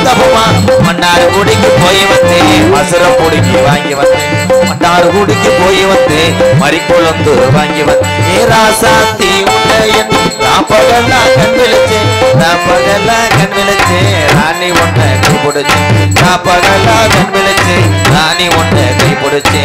தப்புமா மன்னார் குடிக்கு போய் வந்து மசுர பொடிக்கு வாங்கி வந்து மன்னார் குடிக்கு போய் வந்து மறிக்குழந்து வாங்கி வந்து ஏ ராசாத்தி உன்னை என் ராப்பகல்லா கண் விழிச்சு ராப்பகல்லா கண் விழிச்சு ராணி உன்னை கை பிடிச்சு ராப்பகல்லா கண் விழிச்சு ராணி உன்னை கை பிடிச்சு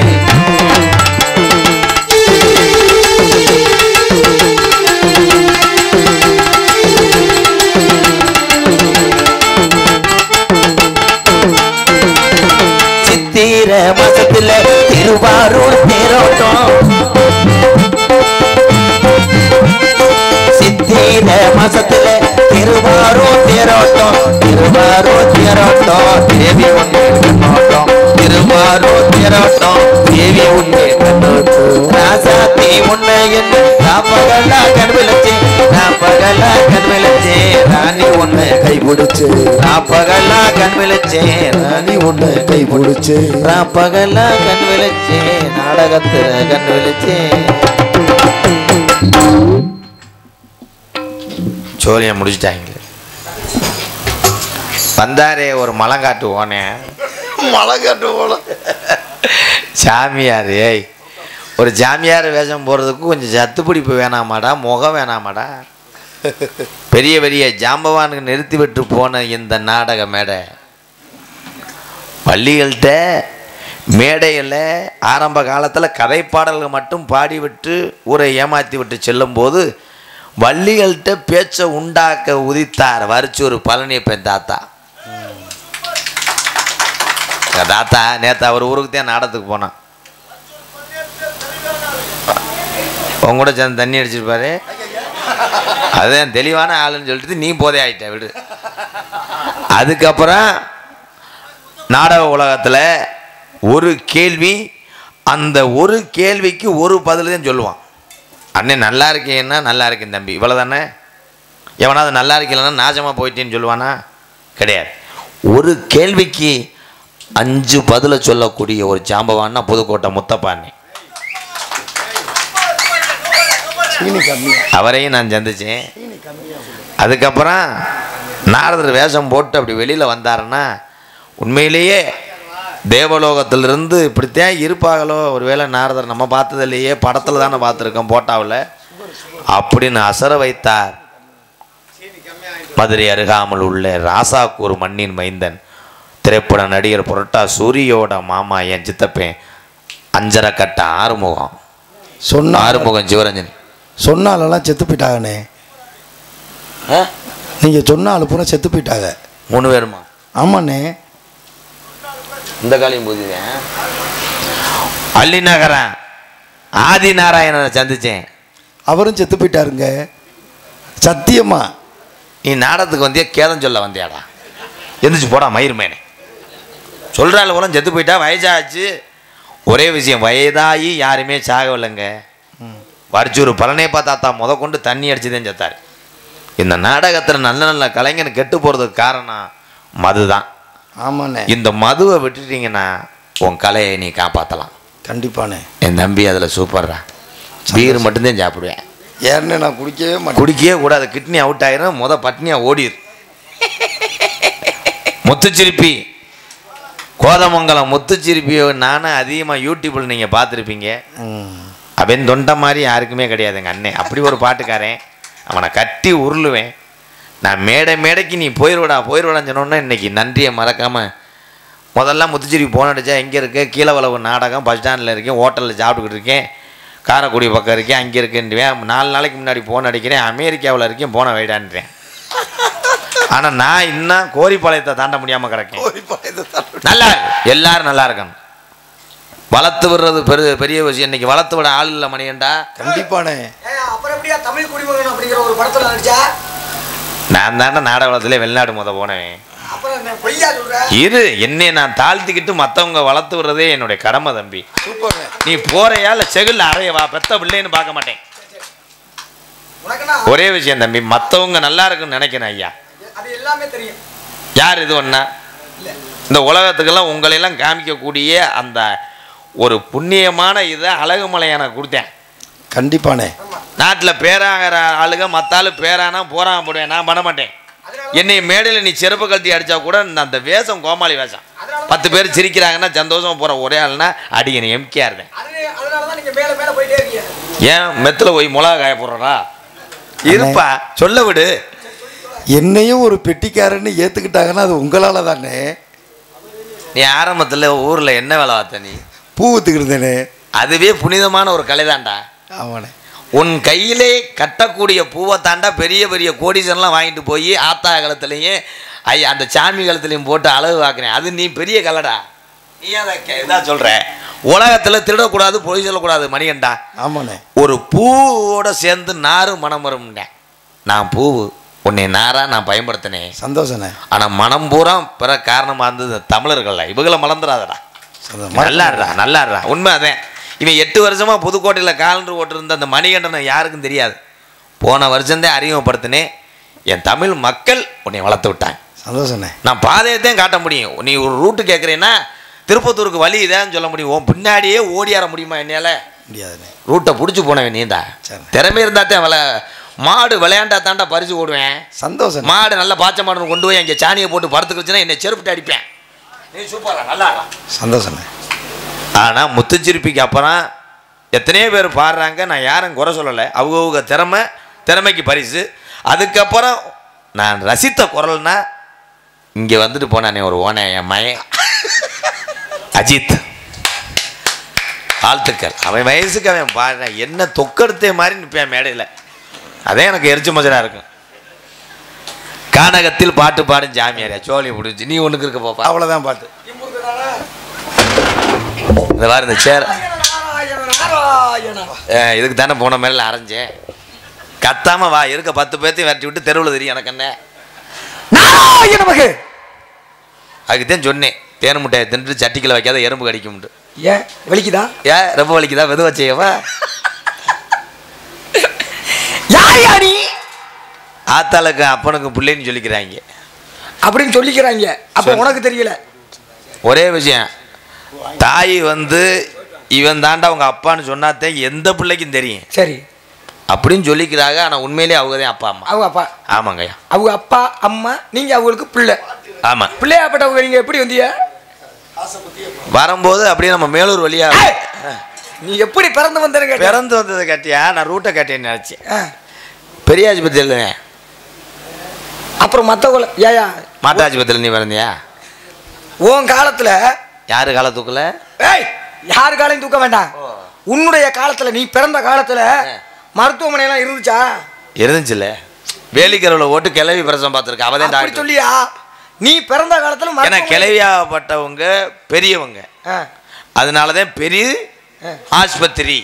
சித்திர மாசத்துல திருவாரூர் தேரோட்டம் சித்திர மாசத்துல திருவாரூர் தேரோட்டம் திருவாரூர் தேரோட்டம் தேவி உன்னை கண்ணோட்டம் திருவாரூர் தேரோட்டம் தேவி உன்னை கண்ணோட்டம் ராசாத்தி உன்னை என்ன ராப்பகலா கண் விளச்சு ராப்பகலா கண் விளச்சு ராணி உன்னை கை பிடிச்சு ராப்பகலா கண் விளச்சே ராணி உன்னை கை பிடிச்சு ராப்பகலா கண் விளச்சே நாடகத்துல கண் விளச்சே சோழியை முடிச்சிட்டாங்க வந்தாரே ஒரு மலங்காட்டு ஓனே மழை காட்டு போல சாமியார் ஏய் ஒரு ஜாமியார் வேஷம் போடுறதுக்கு கொஞ்சம் சத்து பிடிப்பு வேணாமாடா முகம் வேணாமாடா பெரிய பெரிய ஜாம்பவானுக்கு நிறுத்தி விட்டு போன இந்த நாடக மேடை பள்ளிகள்கிட்ட மேடையில் ஆரம்ப காலத்தில் கதைப்பாடல்கள் மட்டும் பாடிவிட்டு ஊரை ஏமாற்றி விட்டு செல்லும்போது வள்ளிகள்கிட்ட பேச்சை உண்டாக்க உதித்தார் வரிச்சூர் பழனியப்பன் தாத்தா எங்க தாத்தா நேற்று அவர் ஊருக்கு தான் நாடகத்துக்கு போனான் உங்க கூட சேர்ந்து தண்ணி அடிச்சிருப்பாரு அதுதான் தெளிவான ஆளுன்னு சொல்லிட்டு நீ போதே ஆயிட்ட விடு அதுக்கப்புறம் நாடக உலகத்தில் ஒரு கேள்வி அந்த ஒரு கேள்விக்கு ஒரு பதில் தான் சொல்லுவான் அண்ணே நல்லா இருக்கேன்னா நல்லா இருக்கேன் தம்பி இவ்வளோ தானே எவனாவது நல்லா இருக்கலன்னா நாசமாக போயிட்டேன்னு சொல்லுவானா கிடையாது ஒரு கேள்விக்கு அஞ்சு பதிலை சொல்லக்கூடிய ஒரு ஜாம்பவான்னா புதுக்கோட்டை முத்தப்பாண்ணி சீனி கம்மியா அவரையும் நான் சந்திச்சேன் அதுக்கப்புறம் நாரதர் வேஷம் போட்டு அப்படி வெளியில் வந்தாருன்னா உண்மையிலேயே தேவலோகத்திலிருந்து இப்படித்தான் இருப்பாங்களோ ஒருவேளை நாரதர் நம்ம பார்த்ததில்லையே படத்தில் தானே பார்த்துருக்கோம் போட்டாவில் அப்படின்னு அசர வைத்தார் மதுரை அருகாமல் உள்ள ராசாக்கூர் மண்ணின் மைந்தன் திரைப்பட நடிகர் புரட்டா சூரியோட மாமா என் சித்தப்பேன் அஞ்சரை கட்ட ஆறுமுகம் சொன்ன ஆறுமுகம் சிவரஞ்சன் சொன்னாலெல்லாம் செத்து போயிட்டாங்கண்ணே நீங்கள் சொன்ன ஆளு பூரா செத்து போயிட்டாங்க மூணு பேருமா ஆமாண்ணே இந்த காலையும் போதுவேன் அள்ளி நகரன் ஆதி நாராயணனை சந்திச்சேன் அவரும் செத்து போயிட்டாருங்க சத்தியமா நீ நாடகத்துக்கு வந்தியா கேதம் சொல்ல வந்தியாடா எந்திரிச்சு போடா மயிர் மேனே சொல்கிறாள் கூட செத்து போயிட்டா வயசாச்சு ஒரே விஷயம் வயதாகி யாருமே சாகவில்லைங்க வரிச்சூர் பழனியப்பா தாத்தா முத கொண்டு தண்ணி அடிச்சுதான் செத்தார் இந்த நாடகத்தில் நல்ல நல்ல கலைஞன் கெட்டு போகிறதுக்கு காரணம் மதுதான் ஆமாண்ணே இந்த மதுவை விட்டுட்டீங்கன்னா உன் கலையை நீ காப்பாற்றலாம் கண்டிப்பாண்ணே என் தம்பி அதில் சூப்பர்ரா பீர் மட்டும்தான் சாப்பிடுவேன் ஏன்னு நான் குடிக்கவே மாட்டேன் குடிக்கவே கூடாது கிட்னி அவுட் ஆயிரும் முத பட்னியாக ஓடிரு முத்துச்சிருப்பி கோதமங்கலம் முத்துச்சிருப்பியோ நானும் அதிகமாக யூடியூப்பில் நீங்கள் பார்த்துருப்பீங்க ம். அவன் தொண்டை மாதிரி யாருக்குமே கிடையாது எங்கள் அண்ணன் அப்படி ஒரு பாட்டுக்காரன் அவனை கட்டி உருளுவேன் நான் மேடை மேடைக்கு நீ போயிடுவடா போயிடுவடான்னு சொன்னோன்னே இன்னைக்கு நன்றியை மறக்காமல் முதல்ல முத்துச்சிரி போன் அடித்தா எங்கே இருக்க கீழே வளவு நாடகம் பஸ் ஸ்டாண்டில் இருக்கேன் ஹோட்டலில் சாப்பிட்டுக்கிட்டு இருக்கேன் காரைக்குடி பக்கம் இருக்கேன் அங்கே இருக்கேன்டுவேன் நாலு நாளைக்கு முன்னாடி போன் அடிக்கிறேன் அமெரிக்காவில் இருக்கேன் போன வைடான்றேன் ஆனால் நான் இன்னும் கோரிப்பாளையத்தை தாண்ட முடியாமல் கிடக்கேன் நல்லா இருக்கு. எல்லாரும் நல்லா இருக்கணும் வளர்த்து விடுறது பெரு பெரிய விஷயம் இன்னைக்கு வளர்த்து விட ஆள் இல்லை மணியண்டா கண்டிப்பாண்ணே ஏய், அப்புறம் எப்படியா தமிழ் குடிமகன் அப்படிங்கிற ஒரு படத்துல நடிச்சா நான் தாண்டா நாடகத்திலே வெளிநாடு முத போனேன் அப்புறம் என்ன பொய்யா சொல்ற இரு என்னை நான் தாழ்த்திக்கிட்டு மற்றவங்க வளர்த்து விடுறதே என்னுடைய கடமை தம்பி சூப்பர்ண்ணே நீ போறையா இல்லை செகுல்ல அறையவா பெத்த பிள்ளைன்னு பார்க்க மாட்டேன் உனக்குன்னா ஒரே விஷயம் தம்பி மற்றவங்க நல்லா இருக்குன்னு நினைக்கிறேன் ஐயா அது எல்லாமே தெரியும் யார் இது ஒன்றா இந்த உலகத்துக்கெல்லாம் உங்களையெல்லாம் காமிக்கக்கூடிய அந்த ஒரு புண்ணியமான இதை அழகுமலை எனக்கு கொடுத்தேன் கண்டிப்பாண்ணே நாட்டில் பேராகிற ஆளுங்க மற்ற ஆளு பேரானா போறாம போடுவேன் நான் பண்ண மாட்டேன் அதனால என்னை மேடையில் நீ செருப்பு கழட்டி அடிச்சா கூட நான் அந்த வேஷம் கோமாளி வேஷம் பத்து பேர் சிரிக்கிறாங்கன்னா சந்தோஷமா போற ஒரே ஆள்னா அடிக்கணும் எம்கேயா இருந்தேன் அது அதனால தான் நீங்க மேல மேல போயிட்டே இருக்கீங்க ஏன் மெத்துல போய் மிளகா காய போடுறா இருப்பா சொல்ல விடு என்னையும் ஒரு பெட்டிக்காரன்னு ஏற்றுக்கிட்டாங்கன்னா அது உங்களால் தானே நீ ஆரம்பத்தில் ஊரில் என்ன வேலை பார்த்த நீ பூ வித்துக்கிருந்தேனே அதுவே புனிதமான ஒரு கலைதான்டா ஆமாண்ணே உன் கையிலே கட்டக்கூடிய பூவை தாண்டா பெரிய பெரிய கோடீசன்லாம் வாங்கிட்டு போய் ஆத்தா காலத்துலேயும் ஐயா அந்த சாமி காலத்துலையும் போட்டு அளவு வாக்குறேன் அது நீ பெரிய கலடா நீ அதை இதான் சொல்கிற உலகத்தில் திருடக்கூடாது பொய் சொல்லக்கூடாது மணிகண்டா ஆமாண்ணே ஒரு பூவோட சேர்ந்து நாறு மனம் வரும்னேன் நான் பூவு உன்னை நாரா நான் பயன்படுத்தினேன் சந்தோஷண்ணே ஆனால் மனம் பூரா பிற காரணமாக இருந்தது தமிழர்கள்ல இவங்களை மலர்ந்துடாதடா சந்தோஷம். நல்லாடுறா நல்லாடுறா உண்மை அதேன் இவன் எட்டு வருஷமா புதுக்கோட்டையில் காலண்டர் ஓட்டிருந்த அந்த மணிகண்டனை யாருக்கும் தெரியாது போன வருஷம்தான் அறிமுகப்படுத்தினேன் என் தமிழ் மக்கள் உன்னை வளர்த்து விட்டாங்க சந்தோஷண்ணே நான் பாதையத்தையும் காட்ட முடியும் நீ ஒரு ரூட்டு கேட்குறேன்னா திருப்பத்தூருக்கு வழி இதான்னு சொல்ல முடியும் உன் பின்னாடியே ஓடியார முடியுமா என்னால முடியாதுண்ணே ரூட்டை பிடிச்சி போனவன் நீ தான் சரி. திறமை இருந்தாத்தான் விளை மாடு விளையாண்டா தாண்டா பறிச்சு ஓடுவேன் சந்தோஷம் மாடு நல்ல பாய்ச்ச மாடு கொண்டு போய் அங்கே சாணியை போட்டு படுத்துக்கிச்சுன்னா என்னை செருப்பிட்டு அடிப்பேன் நீ சூப்பரா நல்லா சந்தோஷண்ணே ஆனால் முத்துச்சிருப்பிக்கு அப்புறம் எத்தனையோ பேர் பாடுறாங்க நான் யாரும் குறை சொல்லலை அவங்கவுங்க திறமை திறமைக்கு பரிசு அதுக்கப்புறம் நான் ரசித்த குரல்னா இங்கே வந்துட்டு போனானே ஒரு ஓனை என் மயன் அஜித் வாழ்த்துக்கள் அவன் வயசுக்கு அவன் பாடுறான் என்ன தொக்கெடுத்தே மாதிரி நிற்பேன் மேடையில் அதே எனக்கு எரிச்ச மஜரா இருக்கும் கானகத்தில் பாட்டு பாடும் ஜாமியாரியா சோழி முடிஞ்சு நீ ஒன்றுக்கு இருக்க போப்பா அவ்வளோதான் பாட்டு இந்த மாதிரி இந்த சேர் நாராயண நாராயணா அஹ் இதுக்கு தானே போன மேல அரைஞ்சேன் கத்தாம வா இருக்க பத்து பேர்த்தையும் விரட்டி விட்டு தெருவில் தெரியும் எனக்கு என்ன நாராயண மகு அதுக்கு தான் சொன்னேன் தேன் முட்டையை தின்ட்டு சட்டிக்கில் வைக்காத எறும்பு கடிக்கும்ட்டு ஏன் வலிக்குதா ஏன் ரொம்ப வலிக்குதா வெது வச்சையவா யார் யா நீ ஆத்தாளுக்கு அப்பனுக்கு பிள்ளைன்னு சொல்லிக்கிறாங்க அப்படின்னு சொல்லிக்கிறாங்க அப்ப சொல்லு. உனக்கு தெரியல ஒரே விஷயம் தாய் வந்து இவன் தாண்டா அவங்க அப்பான்னு சொன்னாதான் எந்த பிள்ளைக்கும் தெரியும் சரி அப்படின்னு சொல்லிக்கிறாங்க ஆனால் உண்மையிலேயே அவங்க தான் அப்பா அம்மா அவங்க அப்பா ஆமாங்கய்யா அவங்க அப்பா அம்மா நீங்க அவங்களுக்கு பிள்ளை ஆமாம் பிள்ளையாப்பட்டவங்க நீங்க எப்படி வந்தீங்க வரும்போது அப்படியே நம்ம மேலூர் வழியா ஏய், நீ எப்படி பிறந்து வந்தேன்னு கேட்டேன் பிறந்து வந்ததை கட்டியா நான் ரூட்டை கட்டியேன்னு நினச்சேன் ஆ. பெரிய ஆஸ்பத்திரியில் அப்புறம் மத்தவங்கள ஏயா மாட்டா ஆஸ்பத்திரியில் நீ பிறந்தியா உன் காலத்துல யாரு காலத்துக்குள்ள ஏய் யாரு காலையும் தூக்க வேண்டாம் உன்னுடைய காலத்துல நீ பிறந்த காலத்துல மருத்துவமனை எல்லாம் இருந்துச்சா இருந்துச்சுல்ல வேலிக்கரவில் ஓட்டு கிளவி பிரசவம் பார்த்துருக்கேன் அவதே அப்படி டாக்டர் சொல்லியா நீ பிறந்த காலத்துல ஏன்னா மருத்துவமனை- கிளவியாகப்பட்டவங்க பெரியவங்க ஆ, அதனால தான் பெரிய ஆ. ஆஸ்பத்திரி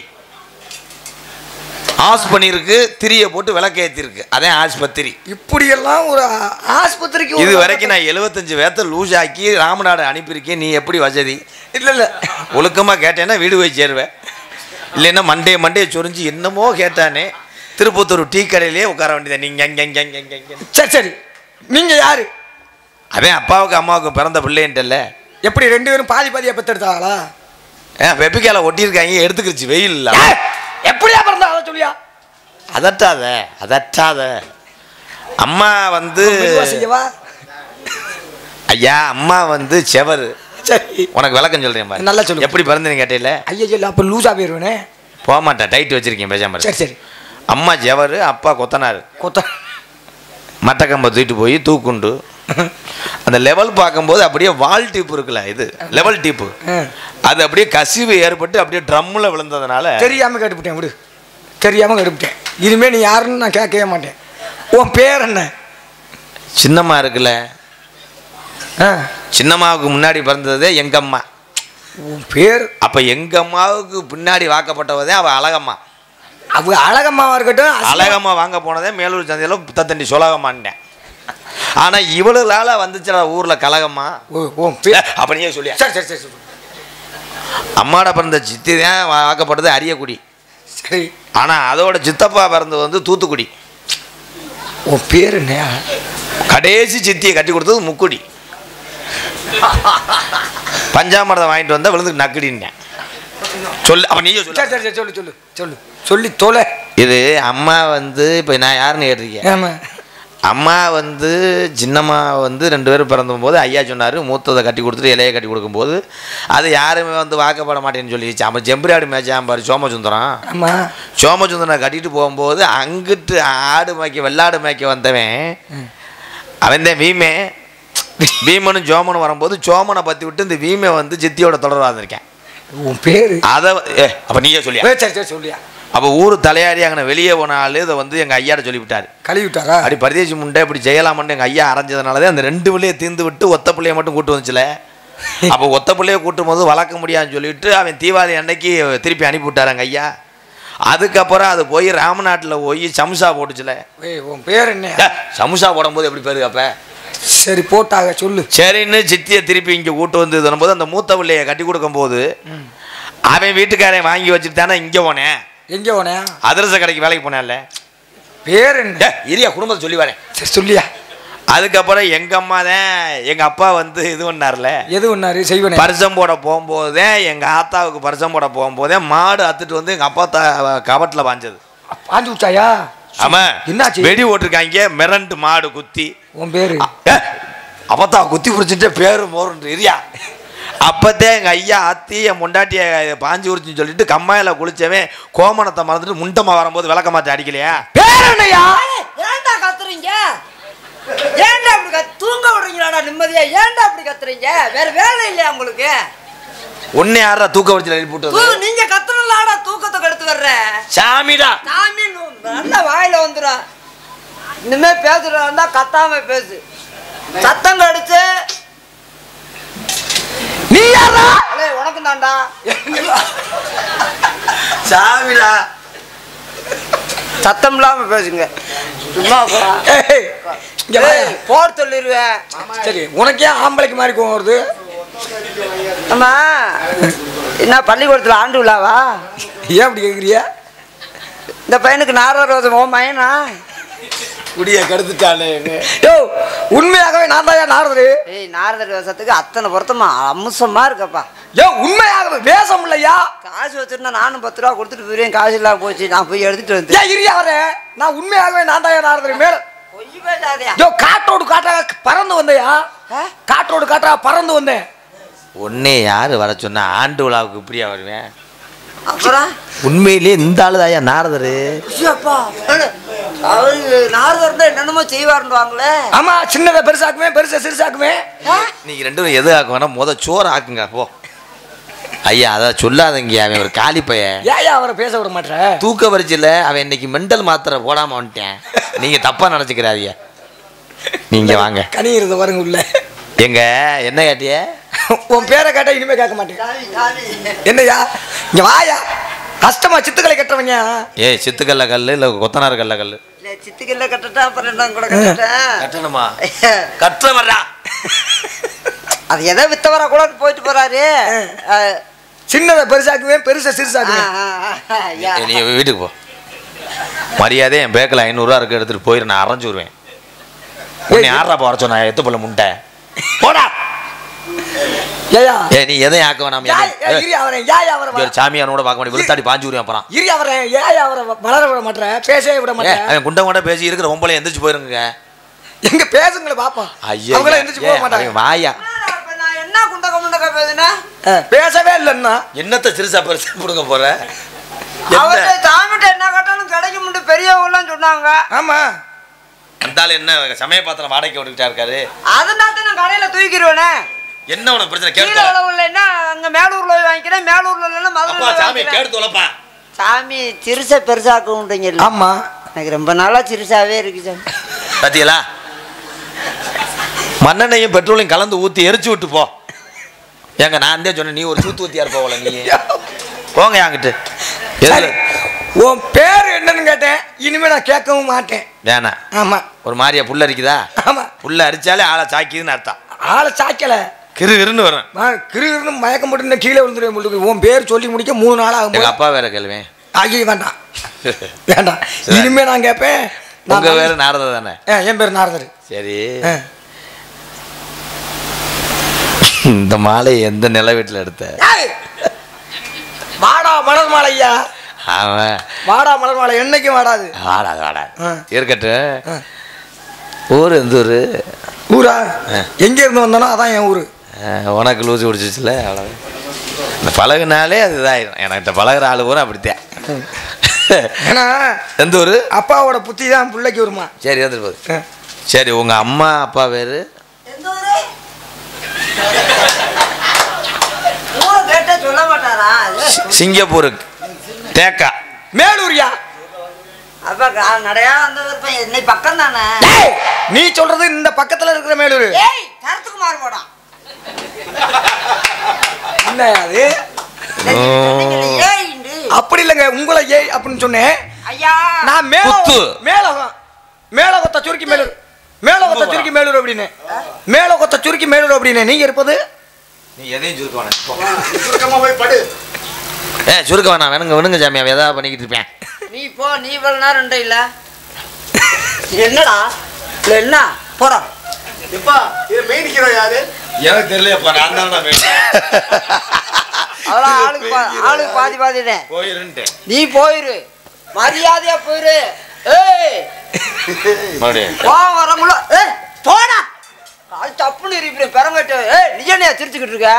ஆஸ் பண்ணியிருக்கு திரியை போட்டு விளக்கேற்றிருக்கு அதான் ஆஸ்பத்திரி இப்படியெல்லாம் ஒரு ஆ- ஆஸ்பத்திரிக்கு ஒரு இது வரைக்கும் நான் எழுபத்தஞ்சு வேத்த லூஸ் ஆக்கி ராமநாடு அனுப்பியிருக்கேன் நீ எப்படி வசதி இல்ல இல்ல ஒழுக்கமாக கேட்டேன்னா வீடு போய் சேருவேன் இல்லைன்னா மண்டே மண்டே சொரிஞ்சு என்னமோ கேட்டானே திருப்பத்தூர் டீ கடையிலே உட்கார வேண்டியது நீங்கள் அங்கே அங்கே அங்கே அங்கே அங்கே சரி சரி நீங்க யாரு அவன் அப்பாவுக்கு அம்மாவுக்கு பிறந்த பிள்ளைன்ட்டல்ல எப்படி ரெண்டு பேரும் பாதி பாதியா பெத்தெடுத்தாங்களா ஏன் வெப்பிக்கால ஒட்டியிருக்காங்க எடுத்துக்கிருச்சு வெயில் இல்ல ஏய், எப்படியா பிறந்தா அதை சொல்லியா அதட்டாத அதட்டாத அம்மா வந்து மெதுவா செய்யவா ஐயா அம்மா வந்து செவரு சரி உனக்கு விளக்கம் சொல்றேன் பாரு. நல்லா சொல்லு. எப்படி பிறந்தேன்னு கேட்டீல ஐயா சொல்லு அப்ப லூசா போயிருவேனே போக மாட்டேன் டைட் வச்சிருக்கேன் பேசாம இரு. சரி சரி அம்மா ஜெவரு அப்பா கொத்தனார் கொத்த மட்டக்கம்பை தூக்கிட்டு போய் தூக்குண்டு அந்த லெவல் பார்க்கும்போது அப்படியே வால் டீப் இருக்குல்ல இது லெவல் டீப்பு ஆ. அது அப்படியே கசிவு ஏற்பட்டு அப்படியே ட்ரம்மில் விழுந்ததுனால தெரியாம கேட்டுவிட்டேன் விடு தெரியாம கேட்டுவிட்டேன் இனிமே நீ யாருன்னு நான் கேட்கவே மாட்டேன் உன் பேர் என்ன சின்னம்மா இருக்குல்ல ஆ, சின்னம்மாவுக்கு முன்னாடி பிறந்ததே எங்க அம்மா உன் பேர் அப்ப எங்க அம்மாவுக்கு பின்னாடி வாக்கப்பட்டவதே அவ அழகம்மா அவங்க அழகம்மாவா இருக்கட்டும் அசிங்க- அழகம்மா வாங்க போனதே மேலூர் சந்தையில் புத்தத்தண்டி சொலகம்மான்ட்டேன் ஆனா இவளுனால வந்துச்சுடா ஊர்ல கலகம்மா ஓ உன் பேர் அப்ப நீயே சொல்லியா சரி சரி சரி சரி. அம்மாட பிறந்த சித்தி தான் வாக்கப்பட்டது அரியக்குடி சரி ஆனா அதோட சித்தப்பா பிறந்தது வந்து தூத்துக்குடி உன் பேர் என்ன கடைசி சித்தியை கட்டி கொடுத்தது முக்குடி பஞ்சாமிரதம் வாங்கிட்டு வந்தா விழுந்து நக்குடின்னேன் சொல்லு அப்ப நீயே சொல்லு சரி சரி சரி சொல்லு சொல்லு சொல்லு சொல்லி தொலை இது அம்மா வந்து இப்போ நான் யாருன்னு கேட்டிருக்கேன் ஆமா அம்மா வந்து சின்னம்மா வந்து ரெண்டு பேரும் பிறந்தபோது ஐயா சொன்னார் மூத்ததை கட்டி கொடுத்துட்டு இலையை கட்டி கொடுக்கும்போது அது யாருமே வந்து வாக்கப்பட மாட்டேன்னு சொல்லிடுச்சு அவன் ஜெம்பரியாடு மேய்ச்சான் பாரு சோமசுந்தரம் ஆமா சோமசுந்தரனை கட்டிட்டு போகும்போது அங்கிட்டு ஆடு மேய்க்க வெள்ளாடு மேய்க்க வந்தவன் அவன் தான் வீமே பீமனும் சோமனும் வரும்போது சோமனை பற்றி விட்டு இந்த வீமை வந்து சித்தியோட தொடர்பாக இருந்திருக்கேன் உன் பேரு அதை ஏ அப்போ நீயே சொல்லியா ஏ, சரி சரி சொல்லியா அப்போ ஊர் தலையாரி அங்கே வெளியே போன ஆள் இதை வந்து எங்கள் ஐயாட்ட சொல்லிவிட்டார் கழுவி விட்டாரா அப்படி பரதேசி முண்டை இப்படி செய்யலாமன்னு எங்கள் ஐயா அரைஞ்சதுனால தான் அந்த ரெண்டு பிள்ளையை தீர்ந்து விட்டு ஒத்த பிள்ளைய மட்டும் கூட்டு வந்துச்சுல அப்போ ஒத்த பிள்ளைய கூட்டும் போது வளர்க்க முடியாதுன்னு சொல்லிட்டு அவன் தீபாவளி அன்னைக்கு திருப்பி அனுப்பி விட்டார் எங்கள் ஐயா அதுக்கப்புறம் அது போய் ராமநாட்டில் போய் சம்சா போட்டுச்சுல ஏய் உன் பேர் என்ன ஏ, சம்சா போடும்போது எப்படி பேரு அப்போ சரி போட்டாக சொல்லு சரின்னு சித்தியை திருப்பி இங்கே கூட்டு வந்து போது அந்த மூத்த பிள்ளைய கட்டி கொடுக்கும்போது அவன் வீட்டுக்காரன் வாங்கி வச்சுட்டு தானே இங்கே போனேன் எங்க போனே அதிரச கடைக்கு வேலைக்கு போனேன்ல பேர் என்ன ஏ இரியா குடும்பத்தை சொல்லி வரேன் சரி சொல்லியா அதுக்கப்புறம் எங்க அம்மா தான் எங்க அப்பா வந்து இது பண்ணார்ல எது ஒன்னாரு செய்வனே பரிசம் போட போகும்போதே எங்க ஆத்தாவுக்கு பரிசம் போட போகும்போதே மாடு அத்துட்டு வந்து எங்க அப்பா த கபட்டில் பாஞ்சது பாஞ்சு விட்டாயா ஆமா என்னாச்சு? வெடி ஓட்டிருக்காங்க மிரண்டு மாடு குத்தி உன் பேரு ஏ, அப்பத்தா குத்தி பிடிச்சிட்டு பேரு மோருன்று இரியா அப்பத்தே எங்க ஐயா அத்தி என் முண்டாட்டிய பாஞ்சு உரிச்சுன்னு சொல்லிட்டு கம்மாயில குளிச்சவன் கோமணத்தை மறந்துட்டு முண்டமா வரும்போது விளக்க மாற்றி அடிக்கலையா பேர் என்னையா ஏன்டா கத்துறீங்க ஏன்டா அப்படி கத் தூங்க விடுறீங்களாடா நிம்மதியா ஏன்டா அப்படி கத்துறீங்க வேற வேலை இல்லையா உங்களுக்கு ஒன்னே யாரா தூக்க வச்சு எழுப்பி தூ விட்டது நீங்க கத்துறலாடா தூக்கத்தை கெடுத்து வர்ற சாமிடா சாமி நு- நல்லா வாயில வந்துடும் இனிமே பேசுறா கத்தாம பேசு சத்தம் கடிச்சு நீ யாரா உனக்கு தான்டா சாமிடா சத்தம் இல்லாம பேசுங்க சும்மா போடா. ஏய், இங்க வா. ஏய், போர் சொல்லிடுவேன் சரி உனக்கு ஏன் ஆம்பளைக்கு மாதிரி கோவம் வருது ஆமா என்ன பள்ளிக்கூடத்துல ஆண்டு விழாவா ஏன் அப்படி கேக்குறியா இந்த பையனுக்கு நாரர் ரோசம் ஓ மயனா குடிய கெடுத்துட்டானே யோ உண்மையாகவே நான் தான் நாரதரு ஏய் நாரதர் வேஷத்துக்கு அத்தனை பொருத்தமா அம்சமா இருக்கப்பா யோ உண்மையாகவே வேஷம் இல்லையா காசு வச்சிருந்தா நானும் பத்து ரூபா கொடுத்துட்டு போயிருவேன் காசு இல்லாம போச்சு நான் போய் எடுத்துட்டு வந்தேன் ஏன் இரியா வரே நான் உண்மையாகவே நான் தான் நாரதரு மேல பொய் பேசாதயா யோ காற்றோடு காட்டாக பறந்து வந்தையா ஆ? காற்றோடு காட்டாக பறந்து வந்தேன் உன்னே யாரு வர சொன்னா ஆண்டு விழாவுக்கு இப்படியா வருவேன் அப்புறம் உண்மையிலேயே இந்த ஆளு தாயா நாரதரு ஐயோப்பா, அவரு நாரதர் தான் என்னென்னமோ செய்வாருவாங்களே ஆமா சின்னதை பெருசாக்குவேன் பெருசை சிறுசாக்குவேன் நீங்க ரெண்டு பேரும் எது ஆக்க வேணா முத சோறு ஆக்குங்க போ ஐயா அதை சொல்லாதங்க அவன் ஒரு காலி பையன் ஏயா அவரை பேச விட மாட்டேற தூக்க வரிச்சில அவன் இன்னைக்கு மெண்டல் மாத்திரை போடாம வந்துட்டேன் நீங்க தப்பா நினைச்சுக்கிறாதீங்க நீங்க வாங்க கனியிருந்த வருங்க உள்ள எங்க என்ன கேட்டிய உன் பேரை கேட்டா இனிமே கேட்க மாட்டேன் என்னய்யா இங்க வாயா கஷ்டமா சித்துக்களை கட்டுறவங்க ஏய் சித்துக்கல்ல கல்லு இல்ல கொத்தனார் கல்ல கல்லு சித்துக்கல்ல கட்டட்டா அப்புறம் என்ன கூட கட்டட்டேன் கட்டணுமா கட்ட வர்றா அது எதை வித்தவரா கூட போயிட்டு போறாரு அஹ், சின்னதை பெருசாக்குவேன் பெருசை ஆ, சிறுசாக்குவேன் ஆ, ஆ, ஐயா. நீ வீட்டுக்கு போ மரியாதை என் பேக்கில் ஐநூறுரூவா இருக்கு எடுத்துட்டு போயிரு நான் அரைஞ்சு விடுவேன் உன்னை யாரா போற சொன்னா எத்து பல்ல முண்டை போடா ஏயா ஏ நீ எதையும் ஆக்க வேணாம் ஏய், ஏய், இரு அவரை ஏயா அவரை ஒரு சாமியானோட பார்க்க மாட்டேன் விழுத்தாடி பாஞ்சு விடுவேன் அப்புறம் இரு அவரை ஏயா அவரை வளர விட மாட்டேன் பேசவே விட ஏ மாட்டேன் அவன் குண்ட குண்ட பேசி இருக்கிற பொம்பளை எந்திரிச்சு போயிருங்க எங்க பேசுங்கள பாப்போம் ஐயா அவங்கள எந்திரிச்சு போக மாட்டாங்க வாயா என்னடா இப்ப நான் என்ன குண்டக்க முண்டக்க பேசுனேன் ஆ, பேசவே இல்லைன்னா என்னத்த சிறுசா பெருசா கொடுங்க போற அவர்கிட்ட சாமிகிட்ட என்ன கேட்டாலும் கிடைக்க முடியும் பெரியவங்கலாம் சொன்னாங்க ஆமா அந்தாலும் என்ன சமய பாத்திரம் வாடகைக்கு விட்டுக்கிட்டா இருக்காரு அதனால தான் நான் கடையில தூக்கிடுவேனே என்ன உனக்கு பிரச்சனை கீழே கேட்டு உழவுலன்னா அங்க மேலூர்ல போய் வாங்கிக்கிறேன் மேலூர்ல இல்லைன்னா அப்பா மதுரையில சாமி வாங்கிக்கிறேன் கேட்டு தொலைப்பா சாமி சிறுசை பெருசாக்குன்றீங்கல்ல ஆமா எனக்கு ரொம்ப நாளா சிறுசாவே இருக்கு சாமி பாத்தீங்களா மண்ணெண்ணையும் பெட்ரோலையும் கலந்து ஊத்தி எரிச்சு விட்டு போ ஏங்க நான் தான் சொன்னேன் நீ ஒரு சூத்து ஊத்தியா இருப்போல நீ போங்க என்கிட்ட சரி எதுல உன் பேர் என்னன்னு கேட்டேன் இனிமே நான் கேட்கவும் மாட்டேன் வேணா ஆமா ஒரு மாதிரியா புல்ல அரிக்குதா ஆமா புல்ல அரிச்சாலே ஆளை சாக்கிதுன்னு அர்த்தம் ஆளை சாய்க்கல கிரு கிருன்னு வரும் கிருன்னு மயக்கம் போட்டு இந்த கீழே விழுந்துருவேன் உங்களுக்கு உன் பேர் சொல்லி முடிக்க மூணு நாள் ஆகும் எங்க போது அப்பா வேற கேள்வேன் ஐயோ வேண்டாம் வேண்டாம் இனிமே நான் கேட்பேன் நான் உங்க வேற நாரத தானே ஆ, என் பேர் நாரதர் சரி ஆ. இந்த மாலை எந்த நில வீட்டில் எடுத்த ஏய்! வாடா மலர் மாலை ஐயா அவன் வாடா மலர் மாலை என்னைக்கும் வாடாது வாடாது வாடாது ஆ. இருக்கட்டும் ஆ. ஊர் எந்த ஊர் ஊரா எங்க இருந்து வந்தானோ அதான் என் ஊரு உனக்கு லூசி பிடிச்சிச்சுல அவ்வளோ இந்த பழகுனாலே அதுதான் எனக்கு இந்த பழகுற ஆளு பூரா அப்படித்தான் ஏன்னா எந்த ஊர் அப்பாவோட புத்தி தான் பிள்ளைக்கு வருமா சரி வந்துட்டு போகுது சரி உங்கள் அம்மா அப்பா பேர் எந்த ஊரு ஊரை கேட்டா சொல்ல மாட்டாரா சிங்கப்பூருக்கு தேக்கா மேலூரியா அப்ப கா- நடையா வந்து இருப்பேன் என்னை பக்கம் தானே டேய், நீ சொல்றது இந்த பக்கத்துல இருக்கிற மேலூர் ஏய் சரத்துக்குமார் போடான் என்ன அது ஏய்ண்டு அப்படி இல்லைங்க உங்களை ஏய் அப்படின்னு சொன்னேன் ஐயா நான் மேல குத்து. மேலகம் மேலகத்தை சுருக்கி மேலூர் மேலகத்தை சுருக்கி மேலூர் அப்படின்னு மேலகத்தை சுருக்கி மேலூர் அப்படின்னு நீங்க இருப்பது நீ எதையும் சுருக்க வேணாம் ஏ சுருக்க வேணாம் வேணுங்க வேணுங்க சாமி அவன் எதாவது பண்ணிக்கிட்டு இருப்பேன் நீ போ நீ இவ்வளவு நேரம் ரெண்டே இல்ல என்னடா இல்ல என்ன போறோம் எனக்கு தெரியலையப்பா நான் தான் அதெல்லாம் ஆளுக்கு பா- ஆளுக்கு பாதி பாதிட்டேன் போயிருன்ட்டேன் நீ போயிரு மரியாதையா போயிரு ஏய் மறுபடியும் போ வரமுல ஏய் போடா அது தப்புன்னு இருப்பேன் பெறங்கட்டு ஏய் நீ என்னையா சிரிச்சுக்கிட்டு இருக்க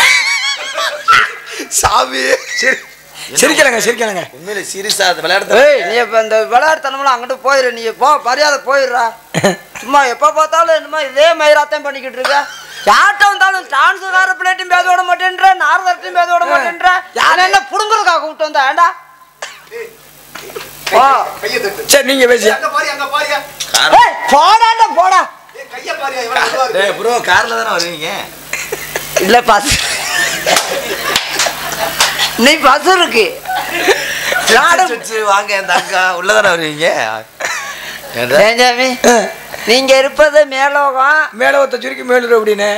சாமி சரி சிரிக்கலங்க சிரிக்கலங்க உண்மையில சீரியஸா அது விளையாடுறது ஏய் நீ இப்போ இந்த விளையாட்டுத்தனமெல்லாம் அங்கிட்டு போயிரு நீ போ மரியாதை போயிடுறா சும்மா எப்போ பார்த்தாலும் என்னமோ இதே மயிராத்தான் பண்ணிக்கிட்டு இருக்க யார்கிட்ட வந்தாலும் டான்ஸுக்கார பிள்ளைட்டும் பேச விட மாட்டேன்ற நாரதர்ட்டையும் பேச விட மாட்டேன்ற யாரும் என்ன புடுங்குறதுக்காக கூப்பிட்டு வந்தா ஏண்டா போ சரி நீங்க பேசியா ஏய் போடாண்டா போடா டேய் ப்ரோ கார்ல தானே வருவீங்க இல்ல பஸ் நீ பஸ் இருக்கு நாடு வச்சு வாங்க இந்த அக்கா உள்ள தானே வருவீங்க ஏன்டா? ஏஞ்சாமி நீங்க இருப்பது மேலோகம் மேலகத்தை சுருக்கி மேலூர் அப்படின்னு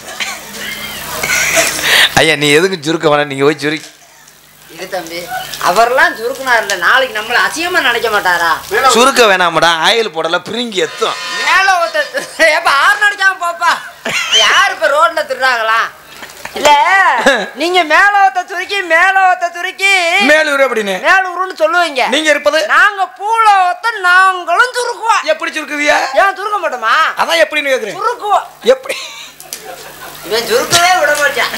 ஐயா நீ எதுக்கு சுருக்க வேணாம் நீங்க போய் சுருக்கி இது தம்பி அவர்லாம் சுருக்குனார் இல்ல நாளைக்கு நம்மள அசிங்கமா நினைக்க மாட்டாரா சுருக்க வேணாமடா ஆயில் போடல பிரிங்கி எத்தும் மேல ஒருத்தர் எப்ப ஆறு நடிக்காம போப்பா யார் இப்ப ரோட்ல திருறாங்களா இல்ல நீங்க மேல ஒருத்த சுருக்கி மேல ஒருத்த சுருக்கி மேலூர் அப்படின்னு மேலூருன்னு சொல்லுவீங்க நீங்க இருப்பது நாங்க பூல ஒத்த நாங்களும் சுருக்குவோம் எப்படி சுருக்குவியா ஏன் சுருக்க மாட்டோமா அதான் எப்படின்னு கேக்குறேன் சுருக்குவோம் எப்படி இவன் சுருக்கவே விட மாட்டான்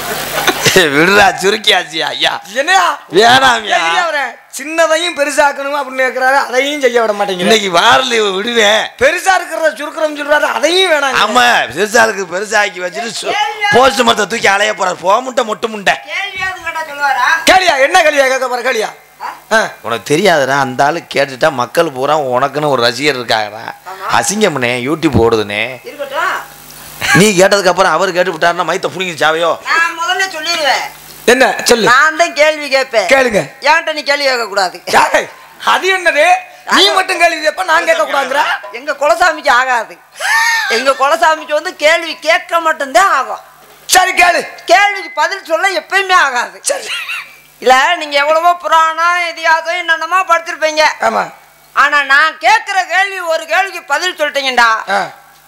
விடுறா சுருக்கியாச்சியா ஐயா என்னையா வேணாம்யா ஏன் இரியா வரேன்? சின்னதையும் பெருசாக்கணும் அப்படின்னு கேக்குறாரு அதையும் செய்ய விட மாட்டேங்கிறேன் இன்னைக்கு வாரல விடுவேன் பெருசா இருக்கிறத சுருக்கிறோம் சொல்றாரு அதையும் வேணாம் ஆமா பெருசா இருக்கு பெருசாக்கி வச்சுட்டு போஸ்ட் மரத்தை தூக்கி அலைய போறாரு போக முட்டை மொட்டு முண்டை கேள்வியாவது கேட்டா சொல்லுவாரா கேளியா என்ன கேளியா கேட்க போற கேளியா ஆ. உனக்கு தெரியாதுடா அந்த ஆளு கேட்டுட்டா மக்கள் பூரா உனக்குன்னு ஒரு ரசிகர் இருக்காங்கடா அசிங்கம்னே யூடியூப் ஓடுதுனே இருக்கட்டும் நீ கேட்டதுக்கு அப்புறம் அவர் கேட்டு விட்டாருன்னா மைத்த புடிங்கி சாவையோ நான் முதல்ல சொல்லிடுவேன் என்ன சொல்லு நான் தான் கேள்வி கேட்பேன் கேளுங்க என்கிட்ட நீ கேள்வி கேட்க கூடாது ஏய், அது என்னது நீ மட்டும் கேள்வி கேட்ப நான் கேட்க கூடாதுங்கிற எங்க குலசாமிக்கு ஆகாது எங்க குலசாமிக்கு வந்து கேள்வி கேட்க மட்டும்தான் ஆகும் சரி கேளு கேள்விக்கு பதில் சொல்ல எப்பயுமே ஆகாது சரி இல்ல நீங்க எவ்வளவோ புராணம் இதிகாசம் என்னென்னமோ படிச்சிருப்பீங்க ஆமா ஆனா நான் கேட்கிற கேள்வி ஒரு கேள்விக்கு பதில் சொல்லிட்டீங்கடா ஆ,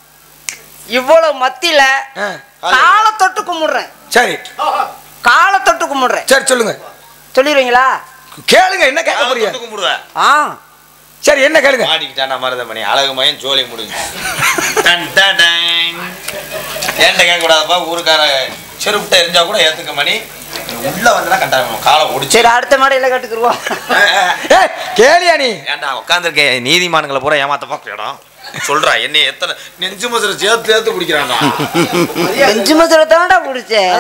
இவ்வளவு மத்தியில ஆ. காலை தொட்டு கும்பிடுறேன் சரி காலை தொட்டு கும்பிடுறேன் சரி சொல்லுங்க சொல்லிடுவீங்களா கேளுங்க என்ன கேட்க போறீங்க ஆ சரி என்ன கேளுங்க மாட்டிக்கிட்டானா மருதமணி அழகு மயன் ஜோலி முடிஞ்சு டன் டன் டன். ஏன்ட்ட கேட்க கூடாதப்பா ஊருக்கார செருப்புட்ட எரிஞ்சா கூட ஏத்துக்க மணி நீ உள்ள வந்தா கண்டாங்க காலை ஒடிச்சு சரி அடுத்த மாடையில கட்டுக்குருவோம் ஏய், கேளியா நீ ஏன்டா உட்காந்துருக்கேன் நீதிமான்களை பூரா ஏமாத்த பார்க்க இடம் சொல்றா என்ன எத்தனை நெஞ்சு மசுரை சேர்த்து சேர்த்து குடிக்கிறான்டா அஞ்சு மாசத்துல தானடா பிடிச்சேன்